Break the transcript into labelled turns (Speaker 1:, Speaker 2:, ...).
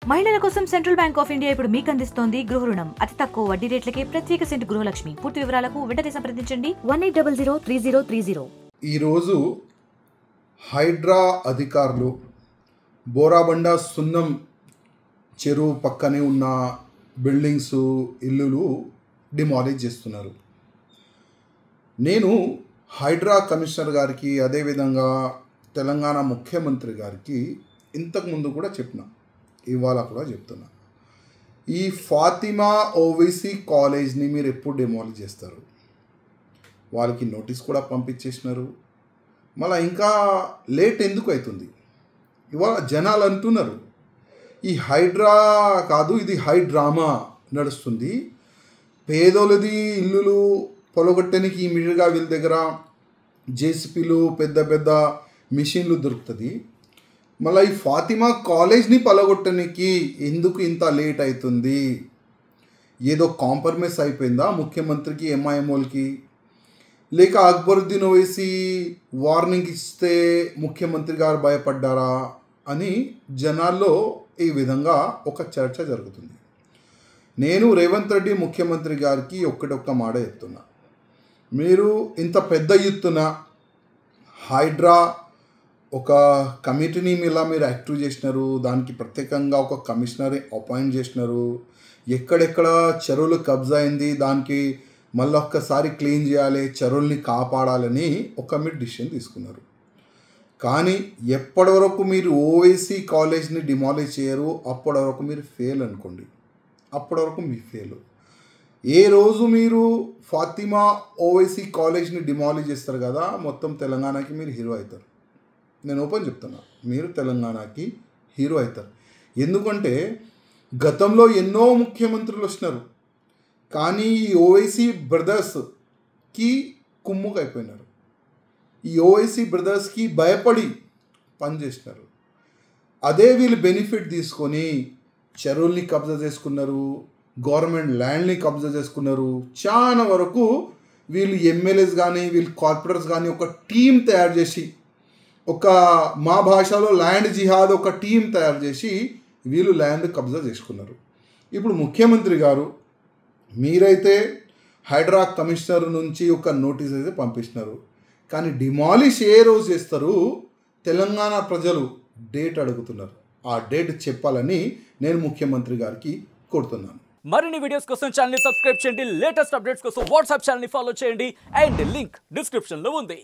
Speaker 1: మహిళల కోసం central bank of India ఇప్పుడు మీకు అందిస్తోంది గృహ రుణం అతి తక్కువ వడ్డీ రేట్లకే ప్రత్యేక సెంట్ గృహలక్ష్మి పూర్తి వివరాలకు వెంటనే సంప్రదించండి one eight double zero three zero three zero
Speaker 2: ఈరోజు హైడ్రా అధికారులు బోరాబండ సున్నం చెరువు పక్కనే ఉన్న బిల్డింగ్స్ ఇల్లులు డిమాలిష్ చేస్తున్నారు నేను హైడ్రా కమిషనర్ గారికి అదేవిధంగా తెలంగాణ ముఖ్యమంత్రి గారికి ఇంతకుముందు కూడా చెప్పిన ఇవాళ కూడా చెప్తున్నా ఈ ఫాతిమా ఓవైసీ కాలేజ్ని మీరు ఎప్పుడు డిమాలిష్ చేస్తారు వాళ్ళకి నోటీస్ కూడా పంపించేసినారు మళ్ళీ ఇంకా లేట్ ఎందుకు అవుతుంది ఇవాళ జనాలు అంటున్నారు ఈ హైడ్రా కాదు ఇది హై డ్రామా నడుస్తుంది పేదోళ్ళది ఇల్లులు పొలగొట్టడానికి ఇమీడియట్గా వీళ్ళ దగ్గర జేసీపీలు పెద్ద పెద్ద మిషన్లు దొరుకుతుంది మళ్ళీ ఈ ఫాతిమా కాలేజ్ని పలగొట్టడానికి ఎందుకు ఇంత లేట్ అవుతుంది ఏదో కాంప్రమైజ్ అయిపోయిందా ముఖ్యమంత్రికి ఎంఐఎంఓలకి లేక అక్బరుద్దీన్ ఓవైసీ వార్నింగ్ ఇస్తే ముఖ్యమంత్రి గారు భయపడ్డారా అని జనాల్లో ఈ విధంగా ఒక చర్చ జరుగుతుంది నేను రేవంత్ రెడ్డి ముఖ్యమంత్రి గారికి ఒక్కటొక్క మాట చెప్తున్నా మీరు ఇంత పెద్ద ఎత్తున హైడ్రా ఒక కమిటీని ఇలా మీరు యాక్టివ్ చేసినారు దానికి ప్రత్యేకంగా ఒక కమిషనర్ అపాయింట్ చేసినారు ఎక్కడెక్కడ చెరువులు కబ్జా అయింది దానికి మళ్ళీ ఒక్కసారి క్లీన్ చేయాలి చెరువుల్ని కాపాడాలని ఒక మీరు డిసిషన్ తీసుకున్నారు కానీ ఎప్పటి వరకు మీరు ఓవైసీ కాలేజ్ని డిమాలిష్ చేయరు అప్పటి వరకు మీరు ఫెయిల్ అనుకోండి అప్పటి వరకు మీ ఫెయిల్ ఏ రోజు మీరు ఫాతిమా ఓవైసీ కాలేజ్ని డిమాలిష్ చేస్తారు కదా మొత్తం తెలంగాణకి మీరు హీరో అవుతారు నేను ఓపెన్ చెప్తున్నా మీరు తెలంగాణకి హీరో అవుతారు ఎందుకంటే గతంలో ఎన్నో ముఖ్యమంత్రులు వచ్చినారు కానీ ఈ ఓవైసీ బ్రదర్స్కి కుమ్ముకు అయిపోయినారు ఈ ఓవైసీ బ్రదర్స్కి భయపడి పనిచేసినారు అదే వీళ్ళు బెనిఫిట్ తీసుకొని చెరువుల్ని కబ్జా చేసుకున్నారు గవర్నమెంట్ ల్యాండ్ని కబ్జా చేసుకున్నారు చాలా వరకు వీళ్ళు ఎమ్మెల్యేస్ కానీ వీళ్ళు కార్పొరేటర్స్ కానీ ఒక టీం తయారు చేసి ఒక మా భాషలో ల్యాండ్ జిహాద్ ఒక టీం తయారు చేసి వీళ్ళు ల్యాండ్ కబ్జా చేసుకున్నారు ఇప్పుడు ముఖ్యమంత్రి గారు మీరైతే హైడ్రా కమిషనర్ నుంచి ఒక నోటీస్ అయితే పంపిస్తున్నారు కానీ డిమాలిష్ ఏ రోజు చేస్తారు తెలంగాణ ప్రజలు డేట్ అడుగుతున్నారు ఆ డేట్ చెప్పాలని నేను ముఖ్యమంత్రి గారికి కోరుతున్నాను
Speaker 3: మరిన్ని వీడియోస్ కోసం ఛానల్ సబ్స్క్రైబ్ చేయండి లేటెస్ట్ అప్డేట్స్ కోసం వాట్సాప్ ఛానల్ ఫాలో చేయండి అండ్ లింక్ డిస్క్రిప్షన్ లో ఉంది